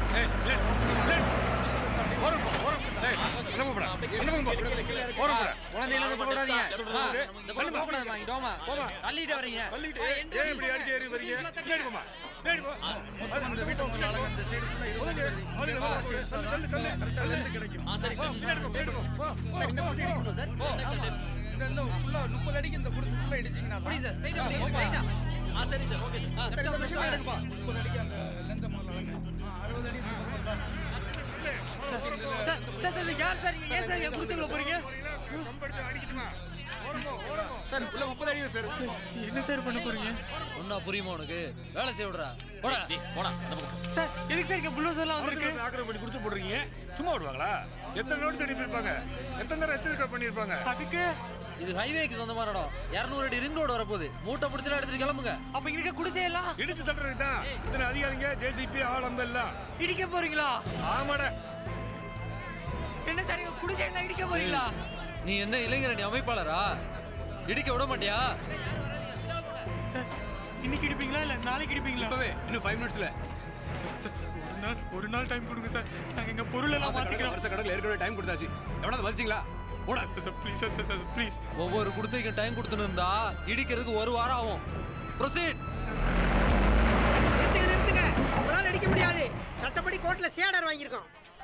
ஏய் late late ஓரம் போ ஓரம் ஏய் என்ன போடா என்ன போ ஓரம் போடா குழந்தையில இருந்து போக விடாதீங்க சொல்றது ஆ, இது. இந்த பக்கம் போக கூடாதும்மா, இங்க வாம்மா. போம்மா. தள்ளிட்டு வரீங்க தள்ளிட்டு ஆ, எந்த ஏன் இப்படி வழி அடிச்சு ஏறி போங்க? வரீங்க சீக்கிரம் தள்ளி லேட் போமா லேட் போ அது நம்ம வீட்டை வந்து அழகா இந்த சைடு ஃபுல்லா ஒதுங்கு அவளுக்கு வா தள்ளு தள்ளு தள்ளு கரெக்டா லெந்து கிடைக்கும் ஆ சரி சரி லேட் போ லேட் போ வா இந்த பக்கம் சைடு போ சார் போ இந்த ஃபுல்லா 30 அடிக்கு இந்த குடிசை ஃபுல்லா இடிச்சிங்கனா புரியுது சார், straight ஆ போங்க, straight ஆ. ஆ சரி சார் ஓகே சார் ஆ சரி மெஷின் எடுப்பா 30 அடிக்கு அந்த லெந்த முதல்ல வாங்க 60 அடி சார், சார், சார், சார், யார் சார் நீங்க? ஏன் சார் என் குடிசைக்குள்ள போறீங்க கம்பெடுத்து அடிக்கட்டுமா ஓரம் போ ஓரம் போ சார் உள்ள 30 அடி சார் என்ன சார் பண்ண போறீங்க ஒன்னா புரியுமா உனக்கு வேலை செய்ய விடுறா போடா போடா சார் எதுக்கு சார் இங்க புல்லோசர்லாம் வந்திருக்கு அவருக்கு ஆக்கிரம் பண்ணி குடிச்சு போடுறீங்க சும்மா விடுவாங்களா எத்தனை நோட்டு தேடி போயிருப்பாங்க எத்தனை நேரம் எச்சரிக்கை பண்ணியிருப்பாங்க அதுக்கு இது ஹைவேக்கு சொந்தமான இடம் இரநூறு அடி ரிங் ரோடு வரப்போகுது மூட்டை பிடிச்சலாம் எடுத்துட்டு கிளம்புங்க அப்ப இங்க இருக்க குடிசையெல்லாம் இடிச்சு தட்டுறது தான் இத்தனை அதிகாரிங்க ஜேசிபி ஆளம்ப எல்லாம் இடிக்க போறீங்களா ஆமாடா என்ன சார் இங்க குடிசையெல்லாம் இடிக்க போறீங்களா நீ என்ன இளைஞர் நீ அமைப்பாளரா இடிக்க விட மாட்டியா சார் இன்னைக்கு இடிப்பீங்களா இல்ல நாளைக்கு இடிப்பீங்களா இப்பவே இன்னும் ஃபைவ் மினிட்ஸ்ல சார், சார், ஒரு நாள் ஒரு நாள் டைம் கொடுங்க சார் நாங்க எங்க பொருள் எல்லாம் மாத்திக்கிறோம் வருஷ கணக்கில் ஏற்கனவே டைம் கொடுத்தாச்சு எவ்வளவு மதிச்சிங்களா ஓடா sir please sir sir please ஒவ்வொரு குடிசைக்கும் டைம் கொடுத்துன்னு இருந்தா இடிக்கிறதுக்கு ஒரு வாரம் ஆகும் ப்ரொசீட் நிறுத்துங்க நிறுத்துங்க உங்களால் அடிக்க முடியாது சட்டப்படி கோர்ட்ல சேடர் வாங்கியிருக்கோம்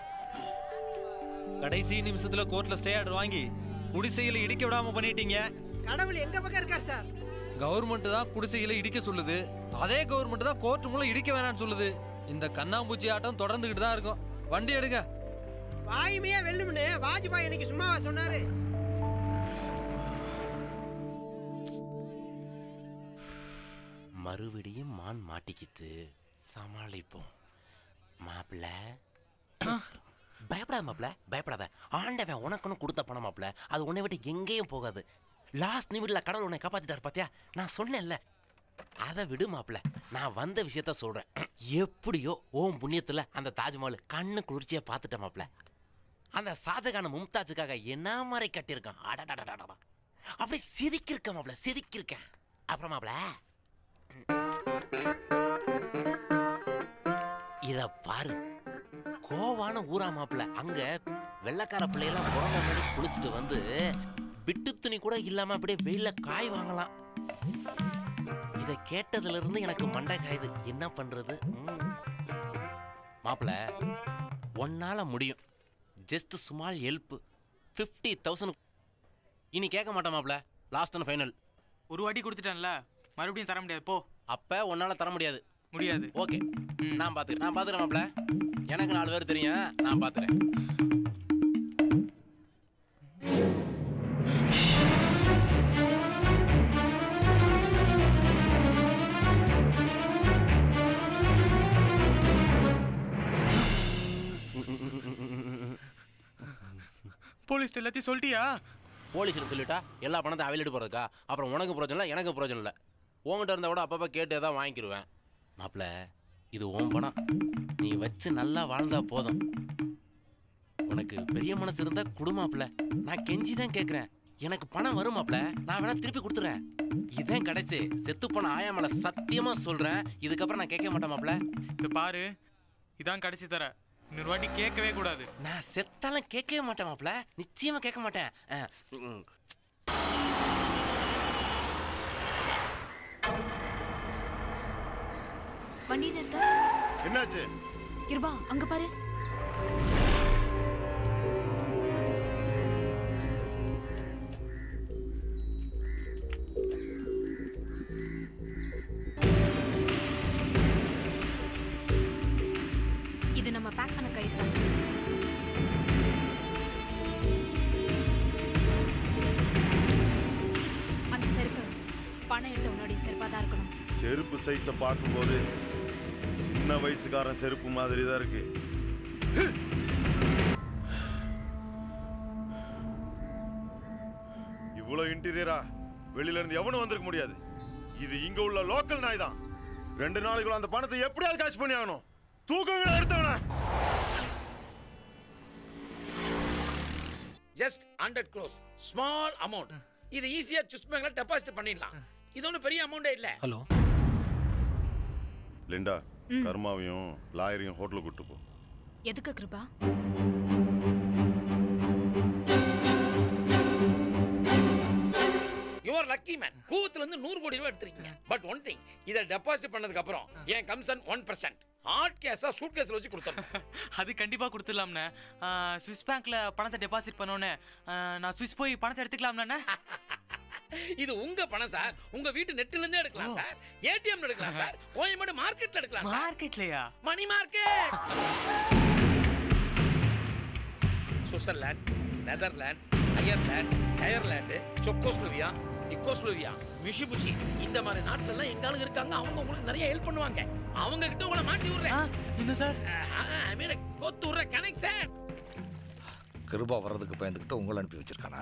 கடைசி நிமிஷத்துல கோர்ட்ல ஸ்டே ஆர்டர் வாங்கி குடிசையில இடிக்க விடாம பண்ணிட்டீங்க கடவுள் எங்க பக்கம் இருக்கார் சார் கவர்மெண்ட் தான் குடிசையில இடிக்க சொல்லுது அதே கவர்மெண்ட் தான் கோர்ட் மூலம் இடிக்க வேணாம்னு சொல்லுது இந்த கண்ணாம்பூச்சி ஆட்டம் தொடர்ந்துகிட்டு தான் இருக்கும் வண்டி எடுங்க வாயுமையா வெல்லும்னு வாஜ்பாய் இன்னைக்கு சும்மாவா சொன்னாரு மறுபடியும் மான் மாட்டிக்கிச்சு சமாளிப்போம் மாப்பிள்ள பயப்படாத மாப்பிள்ள பயப்படாத ஆண்டவன் உனக்குன்னு கொடுத்த பணம் மாப்பிள்ள அது உன்னை விட்டு எங்கேயும் போகாது லாஸ்ட் நிமிட்ல கடவுள் உன்னை காப்பாத்திட்டாரு பாத்தியா நான் சொன்னேன்ல அதை விடு மாப்பிள்ள நான் வந்த விஷயத்த சொல்றேன் எப்படியோ ஓம் புண்ணியத்துல அந்த தாஜ்மஹால் கண்ணு குளிர்ச்சியா பார்த்துட்டேன் மாப்பிள்ள அந்த ஷாஜகான மும்தாஜுக்காக என்ன மாதிரி கட்டியிருக்கான் அடடடடடா அப்படி செதுக்கியிருக்கேன் மாப்பிள்ள செதுக்கியிருக்கேன் அப்புறம் மாப்பிள்ள இத பாரு கோவான ஊரா மாப்பிள்ள அங்க வெள்ளக்கார பிள்ளையெல்லாம் பிறந்த மாதிரி குளிச்சுட்டு வந்து விட்டு துணி கூட இல்லாம அப்படியே வெயில்ல காய் வாங்கலாம் இத கேட்டதுல இருந்து எனக்கு மண்டை காயுது என்ன பண்றது ம். மாப்பிள்ள ஒன்னால முடியும் just small help fifty thousand இனி கேட்க மாட்டேன் மாப்பிள்ள லாஸ்ட் அண்ட் ஃபைனல் ஒரு வாட்டி கொடுத்துட்டேன்ல மறுபடியும் தர முடியாது போ அப்ப உன்னால தர முடியாது முடியாது ஓகே நான் பாத்துக்கிறேன் நான் பாத்துக்கிறேன் மாப்ள எனக்கு நாலு பேர் தெரியும் நான் பாத்துறேன் போலீஸ் எல்லாத்தையும் சொல்லிட்டியா போலீஸ் சொல்லிட்டா எல்லா பணத்தை அவைலிட்டு போறதுக்கா அப்புறம் உனக்கு பிரச்சனை இல்லை எனக்கு பிரச்சனை இல்லை உன்கிட்ட இருந்தா கூட அப்பப்போ கேட்டு ஏதாவது வாங்கிக்கிருவேன் மாப்ள இது உன் பணம் நீ வச்சு நல்லா வாழ்ந்தா போதும் உனக்கு பெரிய மனசு இருந்தா குடுமாப்ல நான் கெஞ்சி தான் கேட்குறேன் எனக்கு பணம் வரும் மாப்ள நான் வேணா திருப்பி கொடுத்துறேன் இதான் கடைசி செத்து போன ஆயா மேல சத்தியமா சொல்றேன் இதுக்கப்புறம் நான் கேட்க மாட்டேன் மாப்ள இந்த பாரு இதான் கடைசி தர இன்னொரு வாட்டி கேட்கவே கூடாது நான் செத்தாலும் கேட்கவே மாட்டேன் மாப்ள நிச்சயமா கேட்க மாட்டேன் அஹ், ம். வண்டி நிறுத்த என்னாச்சு கிருபா அங்க பாரு இது நம்ம பேக் பண்ண கயிறு தான் அந்த செருப்பு பணம் எடுத்த உன்னுடைய செருப்பா தான் இருக்கணும் செருப்பு சைஸை பார்க்கும்போது சின்ன வயசுக்காரன் செருப்பு மாதிரி தான் இருக்கு இவ்வளோ இன்டீரியரா வெளியில இருந்து எவனும் வந்திருக்க முடியாது இது இங்க உள்ள லோக்கல் நாய் தான் ரெண்டு நாளைக்குள்ள அந்த பணத்தை எப்படியாவது காசு பண்ணி ஆகணும் தூக்கங்களை எடுத்தவன just hundred crores small amount இது ஈஸியா சுஸ் பேங்க்ல டெபாசிட் பண்ணிடலாம் இது ஒன்றும் பெரிய அமௌண்டே இல்ல ஹலோ லிண்டா ம். கர்மாவையும் லாயரையும் ஹோட்டலுக்கு கூட்டு போ எதுக்கு கிருபா யுவர் லக்கி மேன் கூவத்துல இருந்து நூறு கோடி ரூபாய் எடுத்துருக்கீங்க பட் ஒன் திங் இதை டெபாசிட் பண்ணதுக்கு அப்புறம் என் கமிஷன் ஒன் பர்சன்ட் ஹார்ட் கேஸா சூட் கேஸ்ல வச்சு கொடுத்துறேன் அது கண்டிப்பா கொடுத்துடலாம்ண்ணே ஆ, ஸ்விஸ் பேங்க்ல பணத்தை டெபாசிட் பண்ணோன்னே ஆ, நான் ஸ்விஸ் போய் பணத்தை எடுத்துக்கலாம்ண்ணே இது உங்க பணம் சார் உங்க வீட்டு நெட்ல இருந்தே எடுக்கலாம் சார் ஏடிஎம்ல எடுக்கலாம் சார் கோயம்பேடு மார்க்கெட்ல எடுக்கலாம் சார் மார்க்கெட்லயா money market Switzerland Netherlands Ireland Ireland Czechoslovakia இக்கோஸ்லோவியா மிஷிபுச்சி இந்த மாதிரி நாட்டுல எல்லாம் எங்க ஆளுங்க இருக்காங்க அவங்க உங்களுக்கு நிறைய ஹெல்ப் பண்ணுவாங்க அவங்க கிட்ட உங்களை மாட்டி ஆ, விடுறேன் என்ன சார் ஐ மீன் கோத்து விடுற கனெக்ஷன் கிருபா வர்றதுக்கு பயந்துக்கிட்டு உங்களை அனுப்பி வச்சிருக்கானா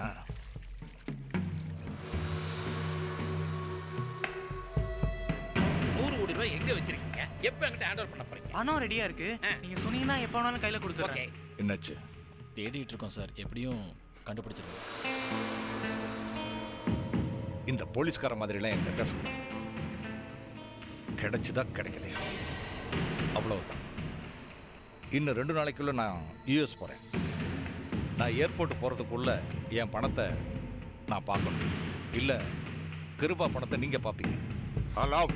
நூறு கோடி ரூபாய் எங்க வச்சிருக்கீங்க எப்ப என்கிட்ட ஹேண்ட் ஓவர் பண்ண போறீங்க பணம் ரெடியா இருக்கு நீங்க சொன்னீங்கன்னா எப்ப வேணாலும் கையில ஓகே கொடுத்துறேன் என்னாச்சு தேடிட்டு இருக்கோம் சார் எப்படியும் கண்டுபிடிச்சிருக்கோம் இந்த போலீஸ்கார மாதிரிலாம் என்கிட்ட பேசக்கூடாது கிடைச்சுதா கிடைக்கலையா அவ்வளவுதான் இன்னும் ரெண்டு நாளைக்குள்ள நான் யூஎஸ் போகிறேன் நான் ஏர்போர்ட் போகிறதுக்குள்ள என் பணத்தை நான் பார்க்கணும் இல்லை கிருபா பணத்தை நீங்கள் பார்ப்பீங்க ஆல் அவுட்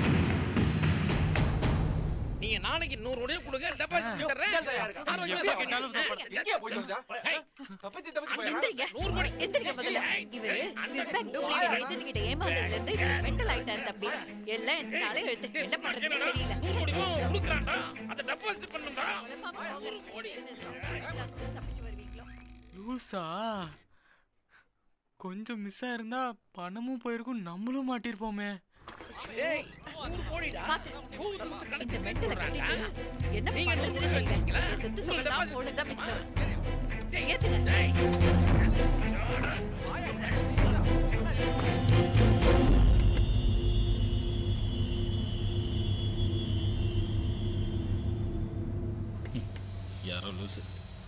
நீங்க நாளைக்கு நூறு கோடி கொடுங்க டெபாசிட் பண்ணிடுறேன் ஆரோக்கியமா சாப்பிடுங்க. ஏய், எந்திரிங்க நூறு கோடி எந்திரிங்க முதல்ல இவரு ஸ்விஸ் பேங்க் டூப்ளிகேட் ஏஜென்ட் கிட்ட ஏமாந்ததுல இருந்து மென்டல் ஆயிட்டாரு தம்பி எல்லாம் என் தலை எழுத்து என்ன பண்றதுன்னு தெரியல நூறு கோடி ரூபாய் கொடுக்குறான்டா அதை டெபாசிட் பண்ணுங்கடா நூறு கோடி தப்பிச்சு வருவீங்களோ லூசா கொஞ்சம் மிஸ் ஆயிருந்தா பணமும் போயிருக்கும் நம்மளும் மாட்டிருப்போமே ஏய் நூறு கோடிடா பாத்து. கூவத்துல இருந்து இந்த கணக்கு மென்டல போடுறான்டா. கட்டிட்டு என்ன நீங்க நூறு கோடி பண்றதுன்னு வச்சிருக்கீங்களா? தெரியல செத்து உங்களை சொல்லலாம் deposit போனதான் மிச்சம் டேய், ஏத்துங்க டேய். யாரோ லூசு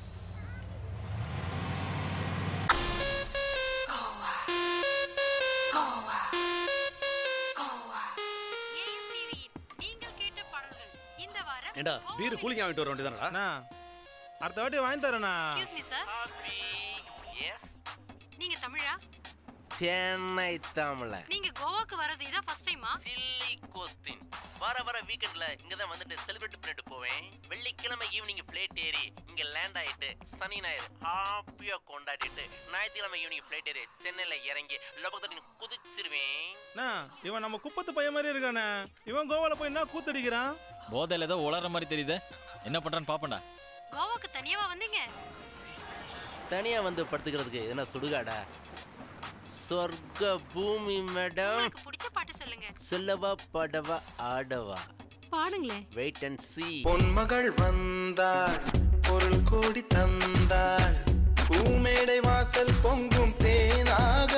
நீங்கள் கேட்ட பாடல்கள் இந்த வாரம் ஏண்டா பீர் கூலிங் வாங்கிட்டு வர வேண்டியதானடா அடுத்த வாட்டி வாங்கி தரேண்ணா எக்ஸ்கியூஸ் மீ சார் எஸ் நீங்க தமிழா சென்னை தமிழ நீங்க கோவாக்கு வரது இதான் ஃபர்ஸ்ட் டைமா சில்லி கோஸ்டின் வர வர வீக்கெண்ட்ல இங்க தான் வந்துட்டு செலிப்ரேட் பண்ணிட்டு போவேன் வெள்ளிக்கிழமை ஈவினிங் ஃபிளைட் ஏறி இங்க லேண்ட் ஆயிட்டு சனி ஞாயிறு ஹாப்பியா கொண்டாடிட்டு ஞாயிற்றுக்கிழமை ஈவினிங் ஃபிளைட் ஏறி சென்னையில இறங்கி லபத்தட்டின் குதிச்சிருவேன் இவன் நம்ம குப்பத்து பையன் மாதிரி இருக்கானே இவன் கோவால போய் என்ன கூத்தடிக்கிறான் போதையில ஏதோ உளற மாதிரி தெரியுது என்ன பண்றான்னு பாப்பண்டா கோவாக்கு தனியாவா வந்தீங்க தனியா வந்து படுத்துக்கிறதுக்கு என்ன சுடுகாடா சொர்க்க பூமி மேடம் உங்களுக்கு பிடிச்ச பாட்டு சொல்லுங்க சொல்லவா படவா ஆடவா பாடுங்களேன் வெயிட் அண்ட் சி பொன்மகள் வந்தாள் பொருள் கோடி தந்தாள் பூமேடை வாசல் பொங்கும் தேனாக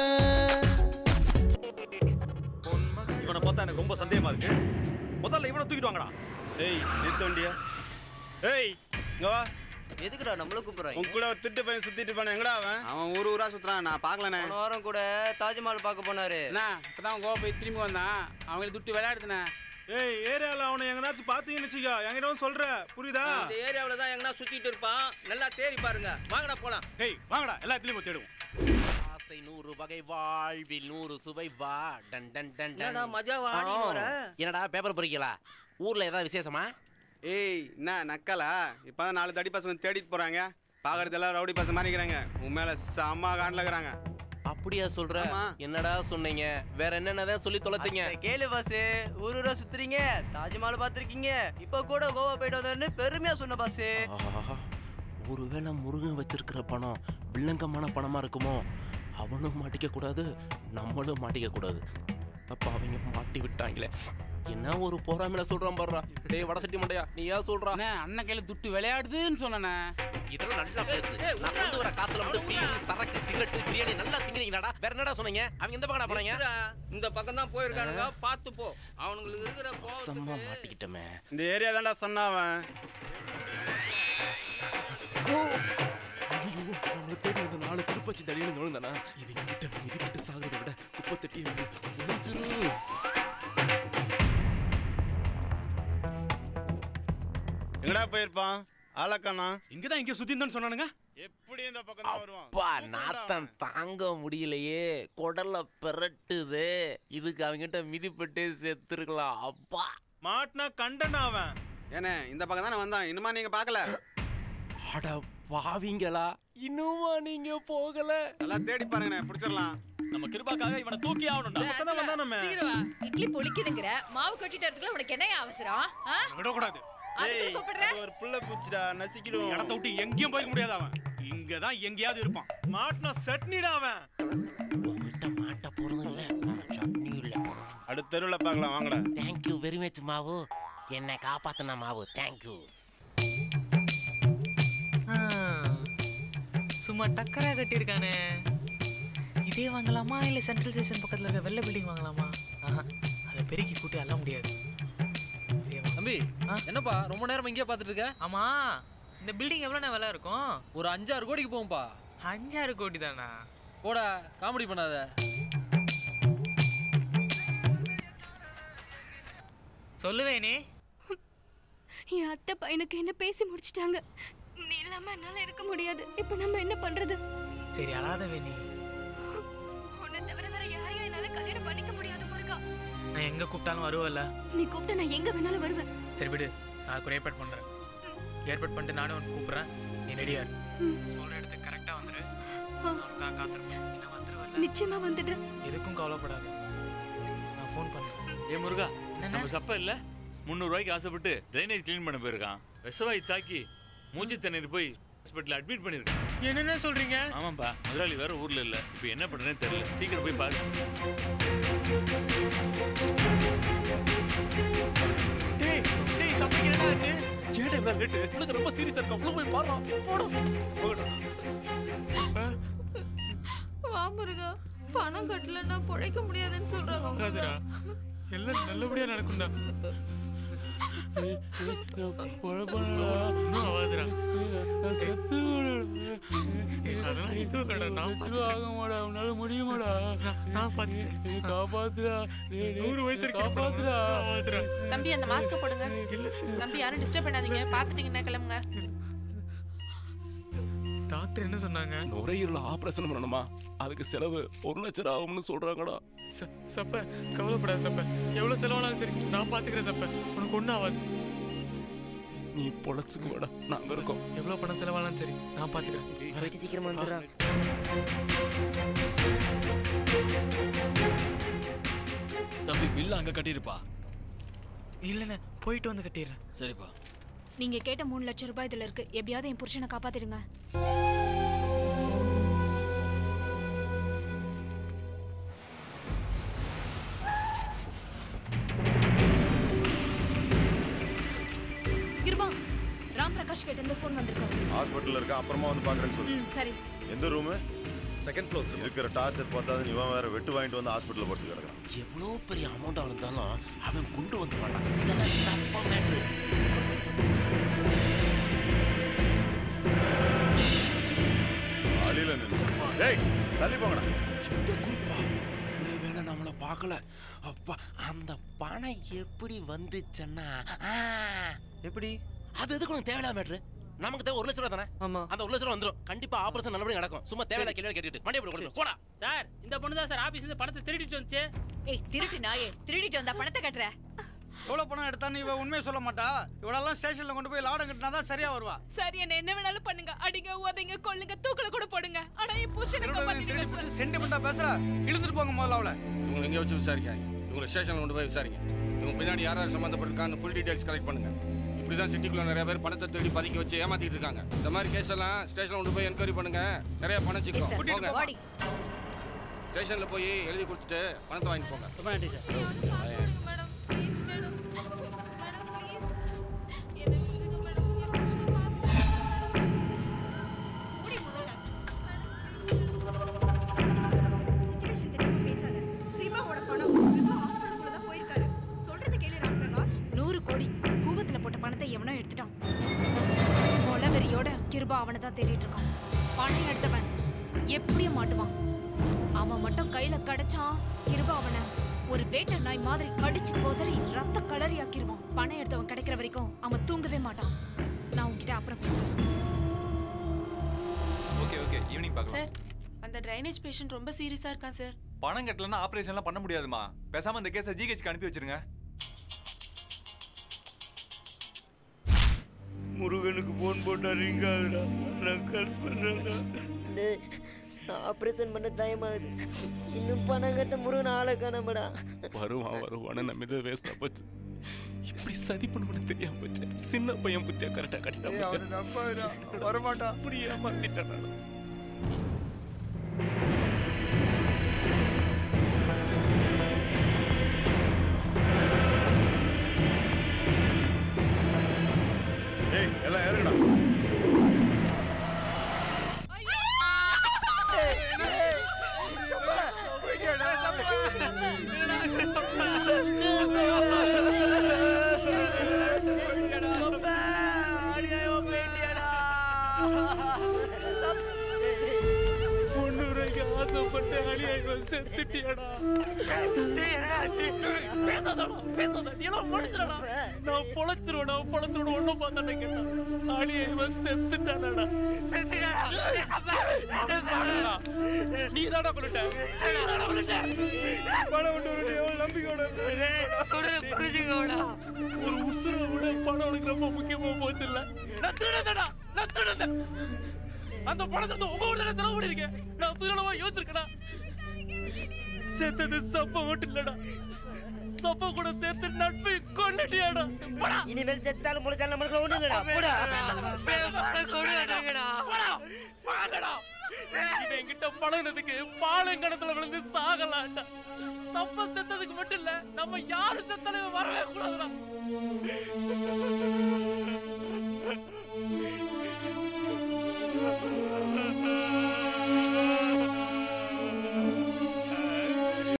இவனை பார்த்தா எனக்கு ரொம்ப சந்தேகமா இருக்கு முதல்ல இவனை தூக்கிட்டு வாங்கடா ஏய் நிறுத்த வண்டியா ஏய் இங்க வா எதுக்குடா நம்மள கூப்பிடுறாங்க உன் கூட ஒரு திட்டு பையன் சுத்திட்டு போன எங்கடா அவன் அவன் ஊர் ஊரா சுத்துறான் நான் பாக்கலண்ணே போன வாரம் கூட தாஜ்மஹால் பார்க்க போனாரு அண்ணா இப்பதான் கோவா போய் திரும்பி வந்தான் அவங்களுக்கு துட்டு விளையாடுதுண்ணே ஏய் ஏரியால அவனை எங்கனாச்சும் பாத்தீங்கன்னு வச்சுக்கோ என்கிட்ட வந்து சொல்ற புரியுதா இந்த ஏரியாவுல தான் எங்கனா சுத்திட்டு இருப்பான் நல்லா தேடி பாருங்க வாங்கடா போலாம் ஏய் வாங்கடா எல்லாத்துலயும் தேடுவோம் ஆசை நூறு வகை வாழ்வில் நூறு சுவை வா டன் டன் டன் டன் என்னடா மஜாவா ஆடி ஆ. வர என்னடா பேப்பர் பொறிக்கலா ஊர்ல ஏதாவது விசேஷமா ஏய் என்ன நக்கலா இப்பதான் நாலு தடி பசங்க தேடிட்டு போறாங்க பாக்குறது எல்லாம் ரவுடி பசங்க மாதிரி இருக்கிறாங்க உன் மேல செம்ம காண்டில் இருக்கிறாங்க அப்படியா சொல்ற ஆமா. என்னடா சொன்னீங்க வேற என்னென்னதான் சொல்லி தொலைச்சிங்க கேளு பாஸ் ஊர் ஊரா சுத்துறீங்க தாஜ்மஹால் பாத்திருக்கீங்க இப்ப கூட கோவா போயிட்டு வந்தேன்னு பெருமையா சொன்ன பாஸ் ஆஹா, ஒருவேளை முருகன் வச்சிருக்கிற பணம் வில்லங்கமான பணமா இருக்குமோ அவனும் மாட்டிக்க கூடாது நம்மளும் மாட்டிக்க கூடாது அப்ப அவங்க மாட்டி விட்டாங்களே என்ன ஒரு போறாமல சொல்றான் பாடுறா டேய் வடசட்டி மண்டையா நீ ஏன் சொல்றா அண்ணா அண்ணன் கையில துட்டு விளையாடுதுன்னு சொன்னேண்ணே இதெல்லாம் நல்லா பேசு நான் கொண்டு வர காத்துல வந்து பீர் சரக்கு சிகரெட் பிரியாணி நல்லா திங்கிறீங்களாடா வேற என்னடா சொன்னீங்க அவங்க எந்த பக்கம் போனாங்க இருடா, இந்த பக்கம் தான் போயிருக்கானுங்க பார்த்து போ அவனுங்களுக்கு இருக்கிற சம்மா கோவத்துக்கு மாட்டிக்கிட்டமே இந்த ஏரியா தான்டா சொன்னா அவன் ஐயோ நம்மள தேடி வந்த நாலு திருப்பச்சி தடின்னு சொல்லுந்தானா இவங்க கிட்ட மிதிப்பட்டு சாகிறத விட குப்பை தட்டி ஒளிஞ்சிரு எங்கடா போயிருப்பான் ஆளக்கானா இங்கதான் இங்க சுத்தி இருந்தான்னு சொன்னானுங்க எப்படி இந்த பக்கம் தான் வருவான் அப்பா நாத்தம் தாங்க முடியலையே குடல பிரட்டுது இதுக்கு அவங்கிட்ட மிதிப்பட்டு செத்துருக்கலாம் அப்பா மாட்டினா கண்டனா அவன் ஏனே இந்த பக்கம் தானே வந்தான் இன்னுமா நீங்க பார்க்கல அட பாவிங்களா இன்னுமா நீங்க போகல நல்லா தேடி பாருங்கண்ணே பிடிச்சிடலாம் நம்ம கிருபாக்காக இவனை தூக்கி ஆகணும்டா பக்கம் தான் வந்தான் நம்ம சீக்கிரம் வா. இட்லி பொளிக்குதுங்கிற மாவு கட்டிட்டு வரதுக்குள்ள உனக்கு என்ன அவசரம் ஆ? விடக்கூடாது அதுக்கு ஏய் கூப்பிடுற அது ஒரு புள்ள பூச்சிடா நசிக்கிறோம் இடத்த விட்டு எங்கேயும் போய்க்க முடியாது அவன் இங்கதான் எங்கேயாவது இருப்பான் மாட்டினா சட்னிடா அவன் உங்ககிட்ட மாட்ட போறது இல்ல சட்னி இல்ல அடுத்த தெருவில் பார்க்கலாம் வாங்கடா தேங்க்யூ வெரி மச் மாவு என்னை காப்பாத்தின மாவு தேங்க்யூ சும்மா டக்கரா கட்டியிருக்கானே இதே வாங்கலாமா இல்லை சென்ட்ரல் ஸ்டேஷன் பக்கத்தில் இருக்க வெள்ளை பில்டிங் வாங்கலாமா ஆஹா அதை பெருக்கி கூட்டி அள்ள முடியாது இதே வா- தம்பி என்னப்பா ரொம்ப நேரம் இங்கே பார்த்துட்டு இருக்க ஆமா இந்த பில்டிங் எவ்வளோண்ணே விலை இருக்கும் ஒரு அஞ்சாறு கோடிக்கு போகும்பா அஞ்சாறு கோடி தானா போடா காமெடி பண்ணாத சொல்லுவேனே என் அத்தை பையனுக்கு என்ன பேசி முடிச்சிட்டாங்க நீ இல்லாம என்னால இருக்க முடியாது இப்ப நம்ம என்ன பண்றது சரி அழாத வேணி உன்னை தவிர வேற யாரையும் என்னால கல்யாணம் பண்ணிக்க முடியாது முருகா நான் எங்க கூப்பிட்டாலும் வருவல்ல நீ கூப்பிட்ட நான் எங்க வேணாலும் வருவேன் சரி விடு நான் அதுக்கு ஒரு ஏற்பாடு பண்றேன் ஏற்பாடு பண்ணிட்டு நானும் உனக்கு கூப்பிடுறேன் நீ ரெடியா இரு ம். சொல்ற இடத்துக்கு கரெக்டா வந்துரு ஆ. நான் உனக்காக காத்திருப்பேன் என்ன வந்துருவல்ல நிச்சயமா வந்துடுறேன் எதுக்கும் கவலைப்படாத நான் ஃபோன் பண்றேன் ஏ முருகா நம்ம சப்ப இல்ல முந்நூறு ரூபாய்க்கு ஆசைப்பட்டு ட்ரைனேஜ் க்ளீன் பண்ண போயிருக்கான் விஷவாயு தாக்கி மூச்சு தண்ணீர் போய் ஹாஸ்பிட்டல் அட்மிட் பண்ணிருக்கான் என்னென்ன சொல்றீங்க ஆமாப்பா முதலாளி வேற ஊர்ல இல்ல இப்போ என்ன பண்றேன்னு தெரியல சீக்கிரம் போய் பாரு டேய் டேய் சப்பைக்கு என்ன ஆச்சு சேட்டை தான் லேட்டு உனக்கு ரொம்ப சீரியஸா இருக்கும் உள்ள போய் பாரு போடா வா முருகா பணம் கட்டலன்னா பொழைக்க முடியாதுன்னு சொல்றாங்க முருகா. எல்லாம் நல்லபடியா நடக்கும்டா அதெல்லாம் எதுவும் இல்லடா நான் ஆக மாடா உன்னால முடியுமாடா நான் பார்த்துக்கிறேன் காப்பாத்துடா நூறு வயசு இருக்கு காப்பாத்துடா காப்பாத்துடா தம்பி அந்த மாஸ்க் போடுங்க தம்பி யாரும் டிஸ்டர்ப் பண்ணாதீங்க பாத்துட்டீங்கன்னா கிளம்புங்க டாக்டர் என்ன சொன்னாங்க நுரையீரல் ஆபரேஷன் பண்ணணுமா அதுக்கு செலவு ஒரு லட்சம் ரூபா ஆகும்னு சொல்றாங்கடா ச- சப்ப கவலைப்படாத சப்ப எவ்வளவு செலவானாலும் சரி நான் பாத்துக்கிறேன் சப்ப உனக்கு ஒன்றும் ஆகாது நீ பொழைச்சுக்குவாடா நாங்க இருக்கோம் எவ்வளவு பணம் செலவானாலும் சரி நான் பாத்துக்கிறேன் போயிட்டு சீக்கிரமா வந்துடுறா தம்பி பில் அங்க கட்டிருப்பா இல்லைண்ணே போயிட்டு வந்து கட்டிடுறேன் சரிப்பா நீங்க கேட்ட மூணு லட்சம் ரூபாய் இதுல இருக்கு எப்படியாவது என் புருஷனை காப்பாத்திடுங்க கிருபா ராம் பிரகாஷ் கிட்ட இருந்து ஃபோன் வந்திருக்காரு ஹாஸ்பிட்டல்ல இருக்க அப்புறமா வந்து பாக்குறேன்னு சொல்லு ம் சரி எந்த ரூமு செகண்ட் ஃப்ளோர் இருக்கிற டார்ச்சர் பார்த்தாது இவன் வேற வெட்டு வாங்கிட்டு வந்து ஹாஸ்பிட்டல்ல படுத்து கிடக்குறான் எவ்வளோ பெரிய அமௌண்ட் இருந்தாலும் அவன் கொண்டு வந்து மாட்டான் இதெல்லாம் சப்ப மேட்ரு அழியில நின்று டேய் தள்ளி போங்கடா இந்த குரூப்பா இந்த வேலை நம்மள பார்க்கல அப்பா அந்த பணம் எப்படி வந்துச்சுன்னா ஆ, எப்படி அது எதுக்கு உனக்கு தேவையில்லாம மேட்ரு நமக்கு தேவை ஒரு லட்ச ரூபா தானே ஆமா அந்த ஒரு லட்ச ரூபா வந்துரும் கண்டிப்பா ஆபரேஷன் நல்லபடியா நடக்கும் சும்மா தேவையில்ல கேள்வி கேட்டுட்டு மண்டியை போட்டு கொடுங்க போடா சார் இந்த பொண்ணு தான் சார் ஆபீஸ்ல இருந்து பணத்தை திருடிட்டு வந்துச்சு ஏய் திருட்டு நாயே திருடிட்டு வந்தா பணத்தை கட்டுற எவ்வளோ பணம் எடுத்தான்னு இவ உண்மையை சொல்ல மாட்டா இவளெல்லாம் ஸ்டேஷனில் கொண்டு போய் லாடம் கட்டினா தான் சரியா வருவா சரி என்ன என்ன வேணாலும் பண்ணுங்க அடிங்க உதைங்க கொல்லுங்க தூக்குல கூட போடுங்க ஆனா என் புருஷனை காப்பாத்திடுங்க சார் சென்டிமெண்டா பேசுறா இழுத்துட்டு போங்க முதல்ல அவளை இவங்களை எங்கே வச்சு விசாரிக்காங்க இவங்களை ஸ்டேஷனில் கொண்டு போய் விசாரிங்க இவங்க பின்னாடி யார் யார் சம்மந்தப்பட்டிருக்கான்னு ஃபுல் டீடைல்ஸ் கலெக்ட் பண்ணுங்க இப்படி தான் சிட்டிக்குள்ள நிறைய பேர் பணத்தை தேடி பதுக்கி வச்சு ஏமாத்திட்டு இருக்காங்க இந்த மாதிரி கேஸ் எல்லாம் ஸ்டேஷனில் கொண்டு போய் என்கொயரி பண்ணுங்க நிறைய பணம் சிக்கும் போங்க பாடி ஸ்டேஷனில் போய் எழுதி கொடுத்துட்டு பணத்தை வாங்கிட்டு போங்க ரொம்ப நன்றி சார் சிச்சுவேஷன் தெரியாம பேசாத ரீபாவோட பணம் ஏதோ ஹாஸ்பிட்டலுக்குள்ள தான் போயிருக்காரு சொல்றத கேளு ராம் பிரகாஷ் நூறு கோடி கூவத்துல போட்ட பணத்தை எவனோ எடுத்துட்டான் கொலவெறியோட கிருபா அவனை தான் தேடிட்டு இருக்கான் பணம் எடுத்தவன் எப்படியும் மாட்டுவான் அவன் மட்டும் கையில கிடைச்சான் கிருபா அவனை ஒரு வேட்டை நாய் மாதிரி கடிச்சு போதறி ரத்த கலரி ஆக்கிடுவான் பணம் எடுத்தவன் கிடைக்கிற வரைக்கும் அவன் தூங்கவே மாட்டான் நான் உன்கிட்ட அப்புறம் பேசுறேன் ஓகே ஓகே ஈவினிங் பார்க்கலாம் சார் அந்த ட்ரைனேஜ் பேஷண்ட் ரொம்ப சீரியஸா இருக்கான் சார் பணம் கட்டலன்னா ஆபரேஷன்லாம் பண்ண முடியாதுமா பேசாம இந்த கேஸை ஜிஹெச்க்கு அனுப்பி வச்சிருங்க முருகனுக்கு போன் போட்டா ரிங் ஆகுடா நான் கட் பண்றேன்டா டேய் ஆப்ரேஷன் பண்ண டைம் ஆகுது இன்னும் பணம் கட்ட முருகன் ஆளை காணாமடா வருவான் வருவான்னு நம்ம வேஸ்டா போச்சு இப்படி சதி பண்ணுன்னு தெரியாம போச்சு சின்ன பையன் புத்தியா கரெக்டா கட்டிட்டா வரமாட்டா அப்படி ஏமாத்திட்டான் நானு. ஏய் எல்லாம் இறங்குடா முன்னூறுக்கு ஆசைப்பட்டு அழியாய் செத்துட்டியடா பேசாதடா பேசாத நீ எல்லாம் முடிச்சிடடா நான் பொழைச்சிருவேன் நான் பொழைச்சிருவேன் ஒண்ணும் பார்த்தானே கேட்டான் அழியாய் செத்துட்டானடா செத்துட்டாடா நீ தாடா கொண்டுட்ட நீ தாடா கொண்டுட்ட பணம் விட்டு ஒரு எவ்வளவு நம்பிக்கையோட புரிஞ்சுக்கோடா ஒரு உசுரை விட பணம் உனக்கு ரொம்ப முக்கியமா போச்சு இல்ல நான் திருடதடா நான் திருடத அந்த பணத்தை வந்து உங்க ஊர்ல செலவு பண்ணிருக்கேன் நான் சுயநலமா யோசிச்சிருக்கேனா செத்தது சப்ப மட்டும் இல்லடா சப்ப கூட சேர்த்து நட்பை கொண்டுட்டியாடா போடா இனிமேல் செத்தாலும் முளைச்சாலும் நம்மளுக்கு ஒண்ணு இல்லடா போடா போடா வாங்கடா இவன் என்கிட்ட பழகினதுக்கு பாலங்கணத்துல விழுந்து சாகலாம்டா சப்ப செத்ததுக்கு மட்டும் இல்ல நம்ம யாரு செத்தாலும் இவன் வரவே கூடாதுடா